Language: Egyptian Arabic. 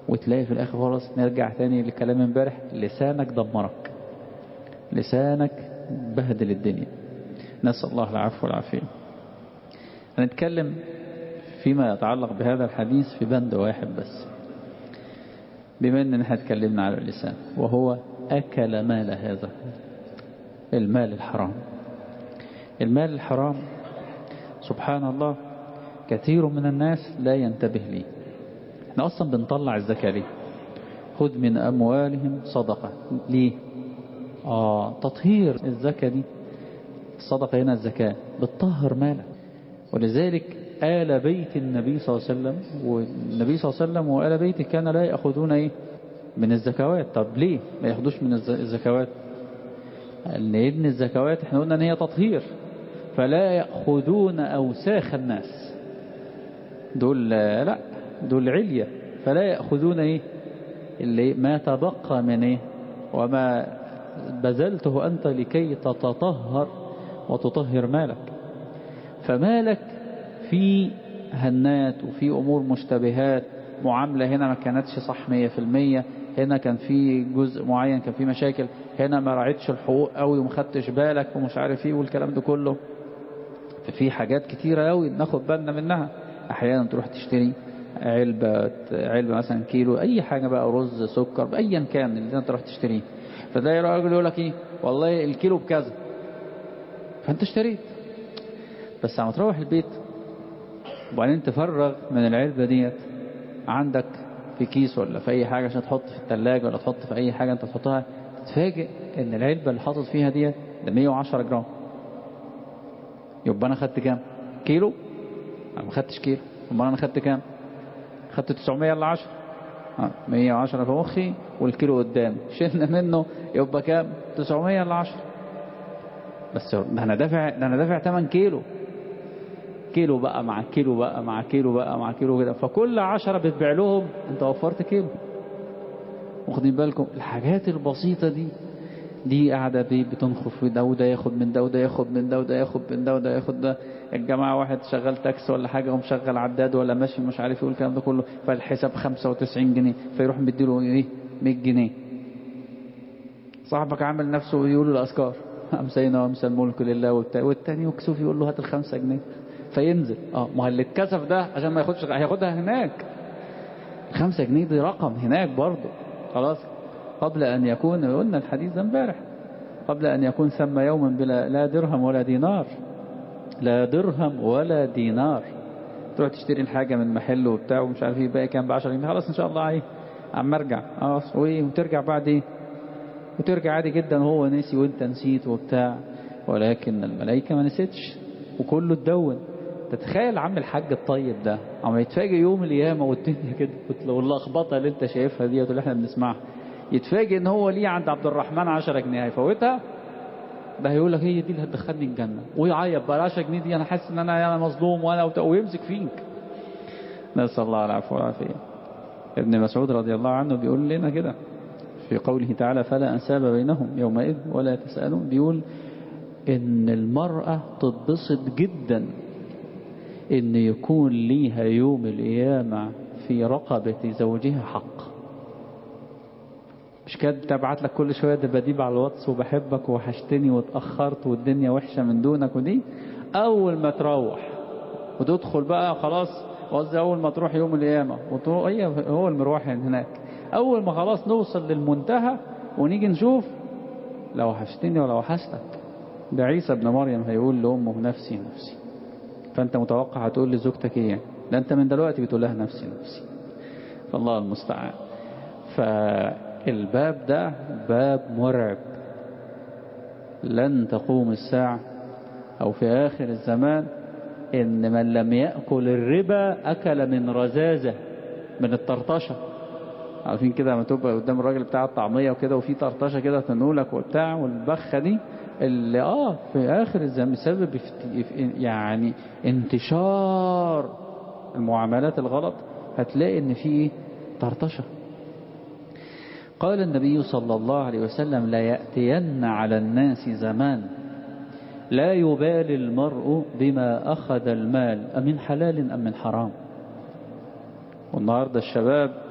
وتلاقي في الآخر خلاص نرجع تاني لكلام امبارح لسانك دمرك لسانك بهدل الدنيا نسأل الله العفو والعافية هنتكلم فيما يتعلق بهذا الحديث في بند واحد بس بما ان احنا اتكلمنا على اللسان وهو اكل مال هذا المال الحرام المال الحرام سبحان الله كثير من الناس لا ينتبه ليه احنا اصلا بنطلع الزكاة ليه خذ من اموالهم صدقة ليه اه تطهير الزكاة دي الصدقة هنا الزكاة بتطهر مالك ولذلك آل بيت النبي صلى الله عليه وسلم والنبي صلى الله عليه وسلم وآل بيته كان لا يأخذون ايه من الزكوات طب ليه ما ياخدوش من الزكوات لأن الزكوات احنا قلنا ان هي تطهير فلا يأخذون أوساخ الناس دول لا دول علية فلا يأخذون ايه اللي ما تبقى من ايه وما بذلته أنت لكي تتطهر وتطهر مالك فمالك في هنات وفي أمور مشتبهات معاملة هنا ما كانتش صح مية في المية هنا كان في جزء معين كان في مشاكل هنا ما راعيتش الحقوق قوي وما خدتش بالك ومش عارف ايه والكلام ده كله ففي حاجات كتيرة قوي ناخد بالنا منها احيانا تروح تشتري علبة علبة مثلا كيلو اي حاجة بقى رز سكر ايا كان اللي انت تروح تشتريه فتلاقي راجل يقول لك ايه والله الكيلو بكذا فانت اشتريت بس عم تروح البيت وبعدين تفرغ من العلبة ديت عندك في كيس ولا في اي حاجة عشان تحط في الثلاجة ولا تحط في اي حاجة انت تحطها تتفاجئ ان العلبة اللي حاطط فيها ديت ده 110 جرام يبقى انا خدت كام كيلو انا ما خدتش كيلو امال انا خدت كام خدت 900 الا 10 اه 110 في مخي والكيلو قدامي شلنا منه يبقى كام 900 الا 10 بس انا دافع انا دافع 8 كيلو كيلو بقى مع كيلو بقى مع كيلو بقى مع كيلو كده فكل عشرة بتبيع لهم انت وفرت كيلو واخدين بالكم الحاجات البسيطة دي دي قاعدة دي بتنخف في ده وده ياخد من ده وده ياخد من ده وده ياخد من ده وده ياخد ده الجماعة واحد شغال تاكس ولا حاجة ومشغل عداد ولا ماشي مش عارف يقول الكلام ده كله فالحساب 95 جنيه فيروح مديله ايه 100 جنيه صاحبك عامل نفسه يقول الأذكار أمسينا وأمسى الملك لله والتاني يكسف يقول له هات الخمسة جنيه فينزل اه ما اللي اتكسف ده عشان ما ياخدش هياخدها هناك الخمسة جنيه دي رقم هناك برضه خلاص قبل أن يكون قلنا الحديث ده امبارح قبل أن يكون ثم يوما بلا لا درهم ولا دينار لا درهم ولا دينار تروح تشتري الحاجة من محل وبتاع ومش عارف ايه باقي كام ب 10 جنيه خلاص ان شاء الله ايه عم ارجع خلاص وايه وترجع بعد ايه وترجع عادي جدا وهو نسي وانت نسيت وبتاع ولكن الملائكة ما نسيتش وكله اتدون تتخيل عم الحاج الطيب ده عم يتفاجئ يوم القيامة والدنيا كده واللخبطة اللي انت شايفها ديت اللي احنا بنسمعها يتفاجئ ان هو ليه عند عبد الرحمن 10 جنيه هيفوتها ده هيقول لك هي دي اللي هتدخلني الجنة ويعيط بقى 10 جنيه دي انا حاسس ان انا انا مظلوم وانا ويمسك فيك نسأل الله العفو والعافية ابن مسعود رضي الله عنه بيقول لنا كده في قوله تعالى فلا أنساب بينهم يومئذ ولا تسألون بيقول ان المرأة تتبسط جدا ان يكون ليها يوم القيامة في رقبة زوجها حق مش كانت بتبعت لك كل شوية دباديب على الواتس وبحبك وحشتني واتأخرت والدنيا وحشة من دونك ودي أول ما تروح وتدخل بقى خلاص قصدي أول ما تروح يوم القيامة وتروح هي هو المروح هناك أول ما خلاص نوصل للمنتهى ونيجي نشوف لو وحشتني ولا وحشتك ده عيسى ابن مريم هيقول لأمه نفسي نفسي فأنت متوقع هتقول لزوجتك إيه ده أنت من دلوقتي بتقول لها نفسي نفسي فالله المستعان فالباب ده باب مرعب لن تقوم الساعة أو في آخر الزمان إن من لم يأكل الربا أكل من رزازة من الطرطشة عارفين كده لما تبقى قدام الراجل بتاع الطعمية وكده وفي طرطشة كده تنولك وبتاع والبخة دي اللي اه في آخر الزمان بسبب يعني انتشار المعاملات الغلط هتلاقي ان في طرطشة قال النبي صلى الله عليه وسلم لا يأتين على الناس زمان لا يبالي المرء بما أخذ المال أمن حلال أم من حرام والنهاردة الشباب